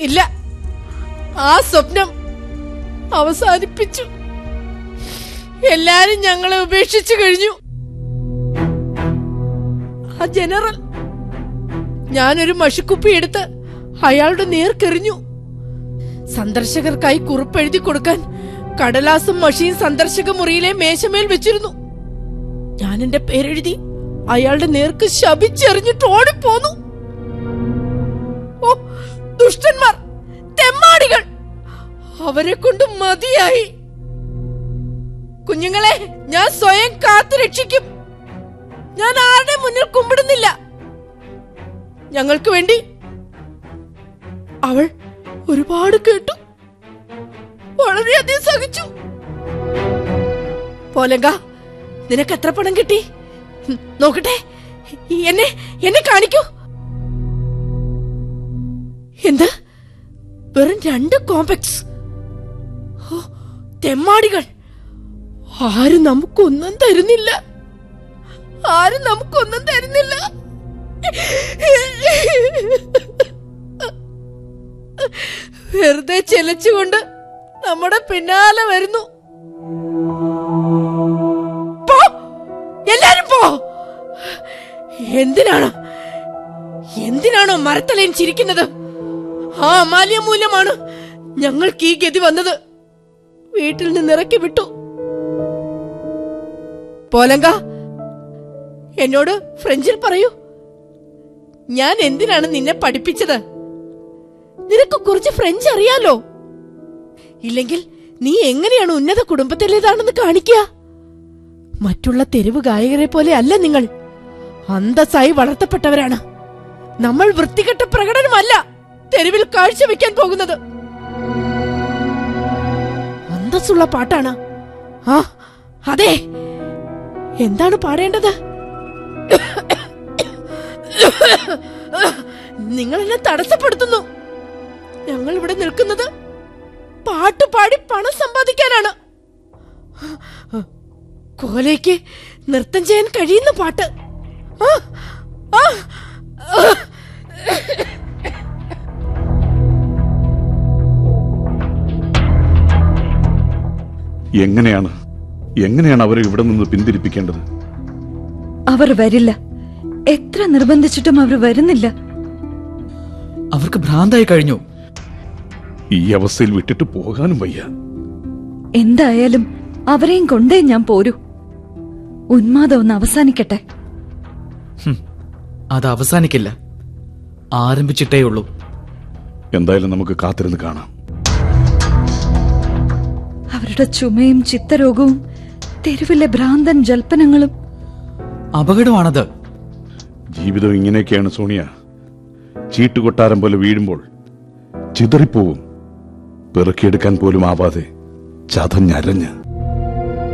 ഇല്ല ആ സ്വപ്നം അവസാനിപ്പിച്ചു എല്ലാരും ഞങ്ങളെ ഉപേക്ഷിച്ചു കഴിഞ്ഞു ആ ജനറൽ ഞാനൊരു മഷിക്കുപ്പി എടുത്ത് അയാളുടെ നേർക്കെറിഞ്ഞു സന്ദർശകർക്കായി കുറിപ്പെഴുതി കൊടുക്കാൻ കടലാസും മഷിയും സന്ദർശക മുറിയിലെ മേശമേൽ വെച്ചിരുന്നു ഞാൻ എന്റെ പേരെഴുതി അയാളുടെ നേർക്ക് ശപിച്ചെറിഞ്ഞിട്ട് ഓടിപ്പോന്നു ഓ ദുഷ്ടന്മാർ തെമ്മാടികൾ അവരെ കൊണ്ട് മതിയായി കുഞ്ഞുങ്ങളെ ഞാൻ സ്വയം കാത്തു രക്ഷിക്കും ഞാൻ ആരുടെ മുന്നിൽ കുമ്പിടുന്നില്ല ഞങ്ങൾക്ക് വേണ്ടി അവൾ ഒരുപാട് കേട്ടു വളരെയധികം സഹിച്ചു പോലങ്ക നിനക്ക് എത്ര പണം കിട്ടി ഹും, നോക്കട്ടെ എന്നെ എന്നെ കാണിക്കൂ എന്ത് വെറും രണ്ട് കോംപ്ലക്സ് ഓ, തെമ്മാടികൾ ആരും നമുക്കൊന്നും തരുന്നില്ല ആരും നമുക്കൊന്നും തരുന്നില്ല വെറുതെ ചെലച്ചുകൊണ്ട് നമ്മുടെ പിന്നാലെ വരുന്നു പോ എല്ലാരും പോ എന്തിനാണ് എന്തിനാണോ മരത്തലയൻ ചിരിക്കുന്നത് ആ അമാല്യ മൂല്യമാണ് ഞങ്ങൾക്ക് ഈ ഗതി വന്നത് വീട്ടിൽ നിന്ന് ഇറക്കി വിട്ടു പോലങ്ക എന്നോട് ഫ്രഞ്ചിൽ പറയൂ ഞാൻ എന്തിനാണ് നിന്നെ പഠിപ്പിച്ചത് നിനക്ക് കുറച്ച് ഫ്രഞ്ച് അറിയാലോ ഇല്ലെങ്കിൽ നീ എങ്ങനെയാണ് ഉന്നത കുടുംബത്തിലേതാണെന്ന് കാണിക്കുക മറ്റുള്ള തെരുവ് ഗായകരെ പോലെ അല്ല നിങ്ങൾ അന്തസ്സായി വളർത്തപ്പെട്ടവരാണ് നമ്മൾ വൃത്തികെട്ട പ്രകടനമല്ല തെരുവിൽ കാഴ്ചവെക്കാൻ പോകുന്നത് അന്തസ്സുള്ള പാട്ടാണ് ആ അതെ എന്താണ് പാടേണ്ടത് നിങ്ങൾ എന്നെ തടസ്സപ്പെടുത്തുന്നു ഞങ്ങൾ ഇവിടെ നിൽക്കുന്നത് പാട്ട് പാടി പണം സമ്പാദിക്കാനാണ് കോലയ്ക്ക് നൃത്തം ചെയ്യാൻ കഴിയുന്ന പാട്ട് ആ, ആ, ആ. എങ്ങനെയാണ് എങ്ങനെയാണ് അവരെ ഇവിടെ നിന്ന് പിന്തിരിപ്പിക്കേണ്ടത് അവർ വരില്ല എത്ര നിർബന്ധിച്ചിട്ടും അവർ വരുന്നില്ല അവർക്ക് ഭ്രാന്തായി കഴിഞ്ഞു ഈ അവസ്ഥയിൽ വിട്ടിട്ട് പോകാനും വയ്യ എന്തായാലും അവരെയും കൊണ്ടേ ഞാൻ പോരൂ ഉന്മാദം ഒന്ന് അവസാനിക്കട്ടെ അത് അവസാനിക്കില്ല ആരംഭിച്ചിട്ടേ ഉള്ളൂ എന്തായാലും നമുക്ക് കാത്തിരുന്ന് കാണാം അവരുടെ ചുമയും ചിത്തരോഗവും തെരുവിലെ ഭ്രാന്തൻ ജൽപ്പനങ്ങളും അപകടമാണത് ജീവിതം ഇങ്ങനെയൊക്കെയാണ് സോണിയ ചീട്ടുകൊട്ടാരം പോലെ വീഴുമ്പോൾ ചിതറിപ്പോവും പെറുക്കിയെടുക്കാൻ പോലും ആവാതെ ചതഞ്ഞരഞ്ഞ്